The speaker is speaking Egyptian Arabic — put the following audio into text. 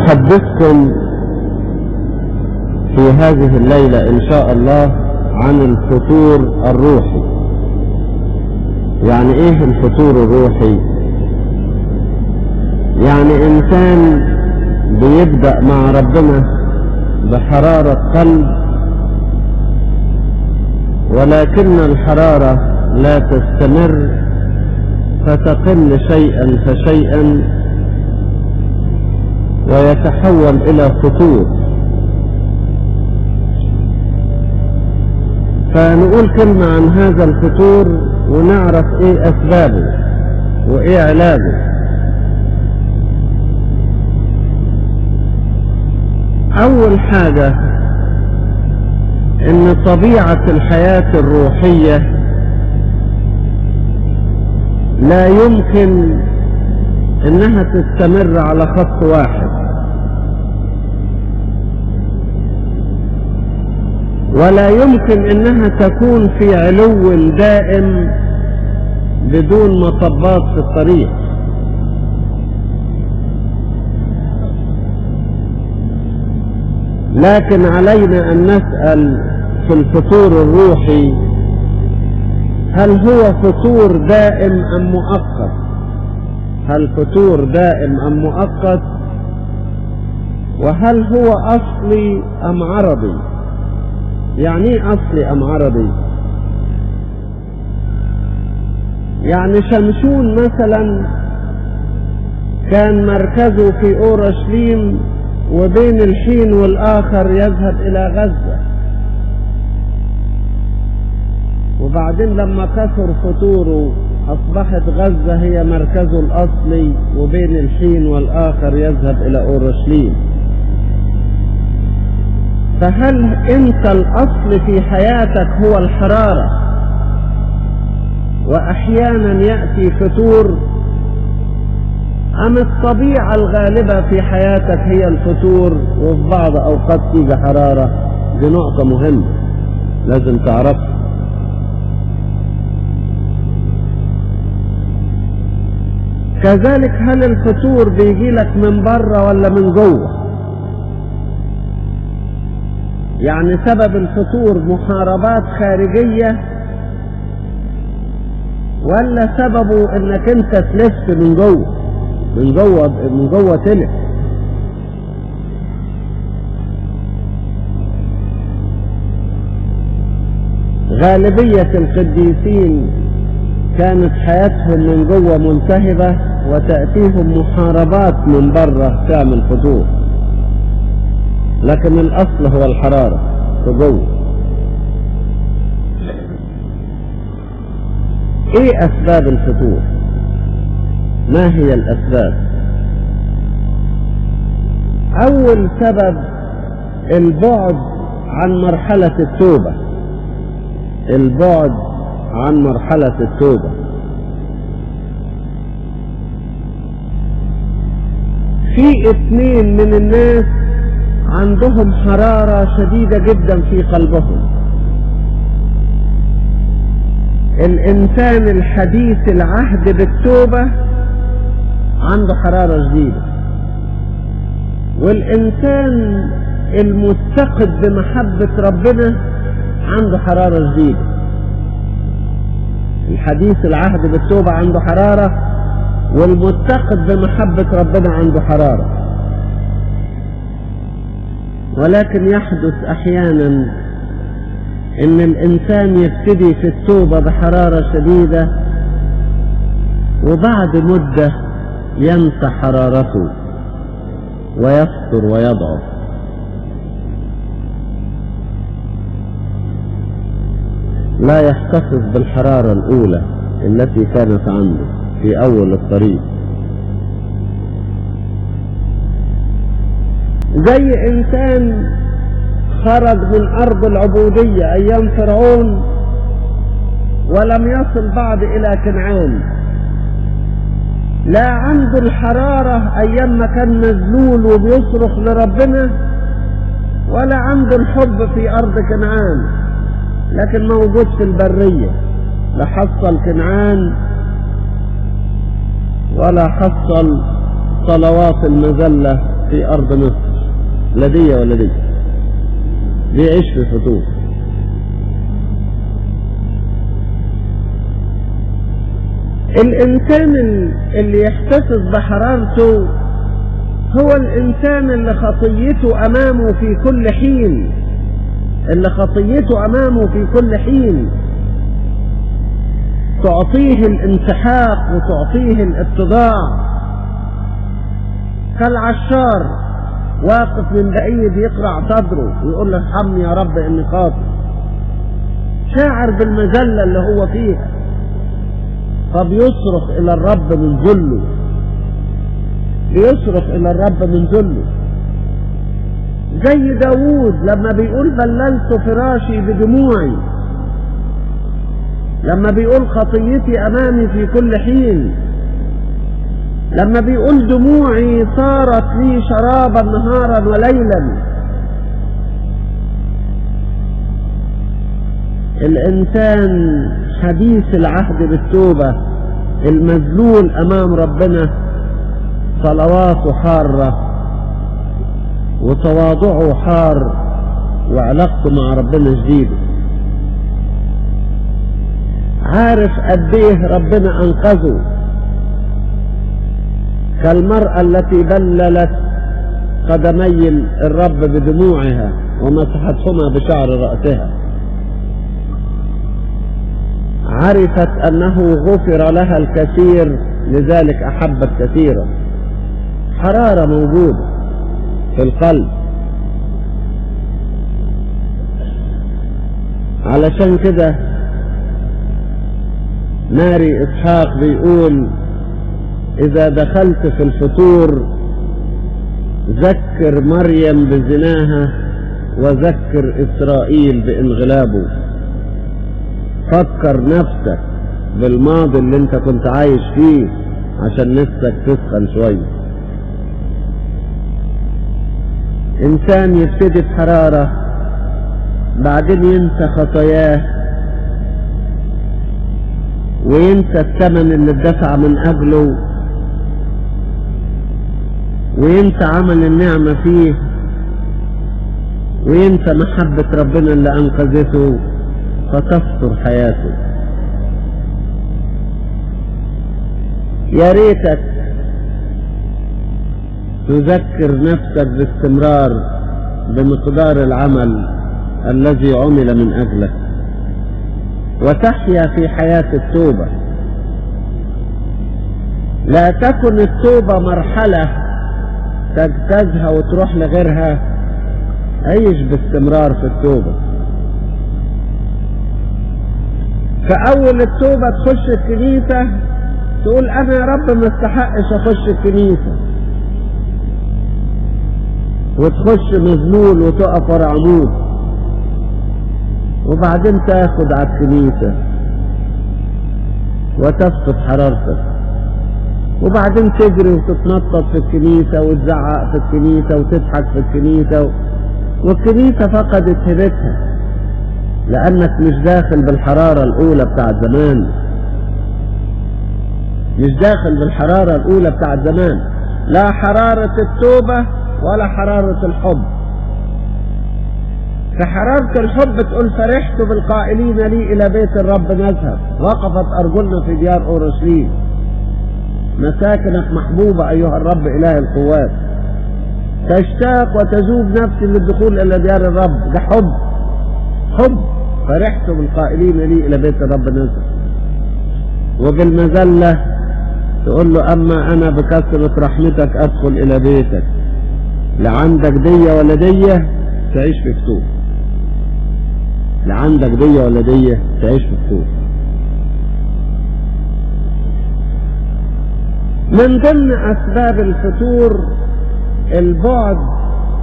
أحدثكم في هذه الليلة إن شاء الله عن الفطور الروحي يعني إيه الفطور الروحي يعني إنسان بيبدأ مع ربنا بحرارة قلب ولكن الحرارة لا تستمر فتقل شيئا فشيئا ويتحول إلى فتور فنقول كلمة عن هذا الفتور ونعرف ايه اسبابه وايه علاجه اول حاجة ان طبيعة الحياة الروحية لا يمكن انها تستمر على خط واحد ولا يمكن انها تكون في علو دائم بدون مطبات في الطريق لكن علينا ان نسأل في الفطور الروحي هل هو فطور دائم ام مؤقت هل فطور دائم ام مؤقت وهل هو اصلي ام عرضي يعني ايه اصلي ام عربي يعني شمشون مثلا كان مركزه في اورشليم وبين الحين والاخر يذهب الى غزة وبعدين لما كثر فطوره اصبحت غزة هي مركزه الاصلي وبين الحين والاخر يذهب الى اورشليم فهل انت الاصل في حياتك هو الحرارة واحيانا يأتي فتور ام الطبيعة الغالبة في حياتك هي الفتور وفي بعض اوقات تيجي حرارة دي نقطة مهمة لازم تعرفها كذلك هل الفتور بيجي لك من بره ولا من جوه يعني سبب الفطور محاربات خارجية ولا سببه انك انت تلف من جوه من جوه من جوه تلف غالبية القديسين كانت حياتهم من جوه ملتهبة وتأتيهم محاربات من بره تعمل فطور لكن الاصل هو الحرارة في جوه ايه اسباب الفتور ما هي الاسباب اول سبب البعد عن مرحلة التوبة البعد عن مرحلة التوبة في اثنين من الناس عندهم حرارة شديدة جدا في قلبهم الإنسان الحديث العهد بالتوبة عنده حرارة شديدة والإنسان المتقد بمحبة ربنا عنده حرارة شديدة الحديث العهد بالتوبة عنده حرارة والمتقد بمحبة ربنا عنده حرارة ولكن يحدث احيانا ان الانسان يبتدي في التوبة بحرارة شديدة وبعد مدة ينسى حرارته ويفتر ويضعف لا يحتفظ بالحرارة الاولى التي كانت عنده في اول الطريق زي انسان خرج من ارض العبودية ايام فرعون ولم يصل بعد الى كنعان لا عنده الحرارة ايام ما كان مذلول وبيصرخ لربنا ولا عنده الحب في ارض كنعان لكن موجود في البرية لا حصل كنعان ولا حصل صلوات المذلة في أرض مصر لا دي ولا دي بيعيش في فتور الإنسان اللي يحتفظ بحرارته هو الإنسان اللي خطيته أمامه في كل حين اللي خطيته أمامه في كل حين تعطيه الانسحاق وتعطيه الاتضاع كالعشار واقف من بعيد يقرع صدره ويقول له ارحمني يا رب اني خاطئ شاعر بالمذله اللي هو فيها فبيصرخ الى الرب من ذله بيصرخ الى الرب من ذله زي داوود لما بيقول بللت فراشي بدموعي لما بيقول خطيتي امامي في كل حين لما بيقول دموعي صارت لي شرابا نهارا وليلا الانسان حديث العهد بالتوبه المذلول امام ربنا صلواته حاره وتواضعه حار وعلاقته مع ربنا جديده عارف قد ايه ربنا انقذه كالمرأة التي بللت قدمي الرب بدموعها ومسحتهما بشعر رأسها عرفت أنه غفر لها الكثير لذلك أحبت كثيرا حرارة موجودة في القلب علشان كده ناري إسحاق بيقول إذا دخلت في الفطور ذكر مريم بزناها وذكر إسرائيل بانغلابه فكر نفسك بالماضي اللي انت كنت عايش فيه عشان نفسك تسخن شوية إنسان يبتدي بحرارة بعدين ينسى خطاياه وينسى الثمن اللي اتدفع من أجله وينسى عمل النعمة فيه وينسى محبة ربنا اللي أنقذته فتفطر حياته يا ريتك تذكر نفسك باستمرار بمقدار العمل الذي عمل من أجلك وتحيا في حياة التوبة لا تكن التوبة مرحلة تجتازها وتروح لغيرها عيش باستمرار في التوبة فأول التوبة تخش الكنيسة تقول أنا يا رب ما استحقش أخش الكنيسة وتخش مذلول وتقف ورا عمود وبعدين تاخد على الكنيسة وتفقد حرارتك وبعدين تجري وتتنطط في الكنيسة وتزعق في الكنيسة وتضحك في الكنيسة و... والكنيسة فقدت هبتها لأنك مش داخل بالحرارة الأولى بتاعت زمان مش داخل بالحرارة الأولى بتاعت زمان لا حرارة التوبة ولا حرارة الحب في حرارة الحب تقول فرحت بالقائلين لي إلى بيت الرب نذهب وقفت أرجلنا في ديار أورشليم مساكنك محبوبة أيها الرب إله القوات تشتاق وتذوب نفسي للدخول إلى ديار الرب ده حب حب فرحت بالقائلين لي إلى بيت الرب نذهب وبالمذلة تقول له أما أنا بكثرة رحمتك أدخل إلى بيتك لا عندك دية ولا دية تعيش في فتور لا عندك دية ولا دية تعيش في فتور من ضمن أسباب الفتور البعد